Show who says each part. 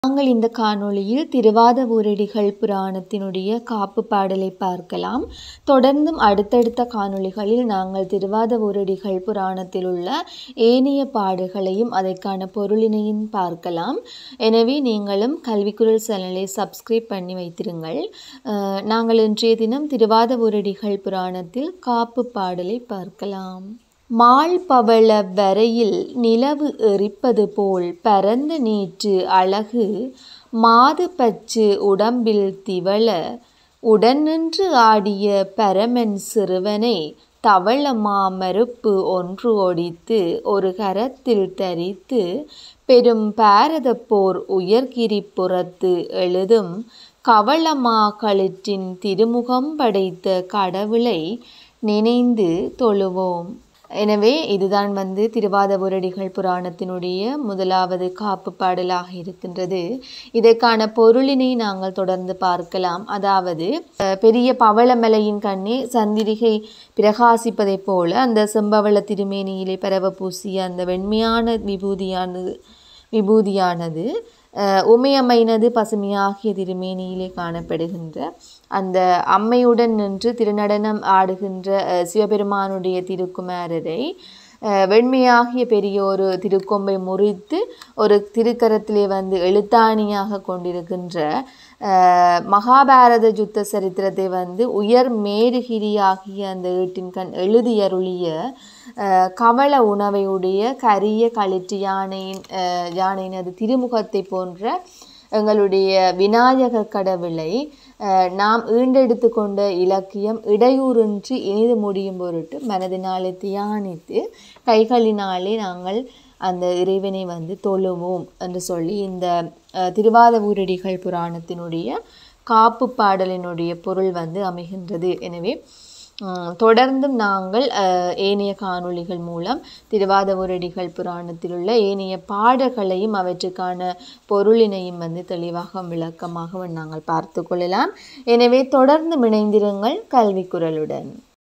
Speaker 1: நாங்கள் இந்த காணொளியில் திருவாதவூரடிகள் புராணத்தினுடைய காப்பு பாடலை பார்க்கலாம் தொடர்ந்தும் அடுத்தடுத்த காணொளிகளில் நாங்கள் திருவாதவூரடிகள் புராணத்தில் உள்ள ஏனைய பாடல்களையும் அதற்கான பொருளினையும் பார்க்கலாம் எனவே நீங்களும் கல்விக்குரல் சேனலை சப்ஸ்கிரைப் பண்ணி வைத்திருங்கள் அஹ், நாங்கள் இன்றைய தினம் திருவாதவூரடிகள் புராணத்தில் காப்பு பாடலை பார்க்கலாம் மால் பவள வரையில் நிலவு எரிப்பது போல் பரந்த நீற்று அழகு மாது பச்சு உடம்பில் திவள உடன் நின்று ஆடிய பரமன் சிறுவனை தவள மாமருப்பு ஒன்று ஒடித்து ஒரு கரத்தில் தரித்து பெரும் பாரதப் போர் உயர்கிரி புறத்து எழுதும் கவளமா களிற்றின் திருமுகம் படைத்த கடவுளை நினைந்து தொழுவோம் எனவே இதுதான் வந்து திருவாதபுரடிகள் புராணத்தினுடைய முதலாவது காப்பு பாடலாக இருக்கின்றது இதற்கான பொருளினை நாங்கள் தொடர்ந்து பார்க்கலாம் அதாவது அஹ், பெரிய பவளமலையின் கண்ணே சந்திரிகை பிரகாசிப்பதைப் போல அந்த செம்பவள திருமேனியிலே பரவ பூசிய அந்த வெண்மையான விபூதியானது விபூதியானது அஹ், உமையம்மையினது பசுமையாகிய திருமேனியிலே காணப்படுகின்ற அந்த அம்மையுடன் நின்று திருநடனம் ஆடுகின்ற அஹ், சிவபெருமானுடைய திருக்குமாரரை அஹ், வெண்மையாகிய பெரிய ஒரு திருக்கொம்பை முறித்து ஒரு திருக்கரத்திலே வந்து எழுத்தாணியாக கொண்டிருக்கின்ற அஹ், மகாபாரத யுத்த சரித்திரத்தை வந்து உயர் மேருகிரியாகிய அந்த ஈட்டின் கண் எழுதியருளிய அஹ், கவள உணவையுடைய கரிய களிற்று யானையின் அஹ், யானையினது திருமுகத்தை போன்ற எங்களுடைய விநாயக கடவுளை அஹ், நாம் ஈண்டெடுத்து கொண்ட இலக்கியம் இடையூறின்றி இனிது முடியும் பொருட்டு மனதினாலே தியானித்து கைகளினாலே நாங்கள் அந்த இறைவனை வந்து தொழுவோம் என்று சொல்லி இந்த அஹ், திருவாதவூரடிகள் புராணத்தினுடைய காப்பு பாடலினுடைய பொருள் வந்து அமைகின்றது எனவே உம், தொடர்ந்தும் நாங்கள் அஹ், ஏனைய காணொளிகள் மூலம் திருவாதவூரடிகள் புராணத்தில் உள்ள ஏனைய பாடல்களையும் அவற்றுக்கான பொருளினையும் வந்து தெளிவாக விளக்கமாக நாங்கள் பார்த்து கொள்ளலாம் எனவே தொடர்ந்து இணைந்திருங்கள் கல்வி குரலுடன்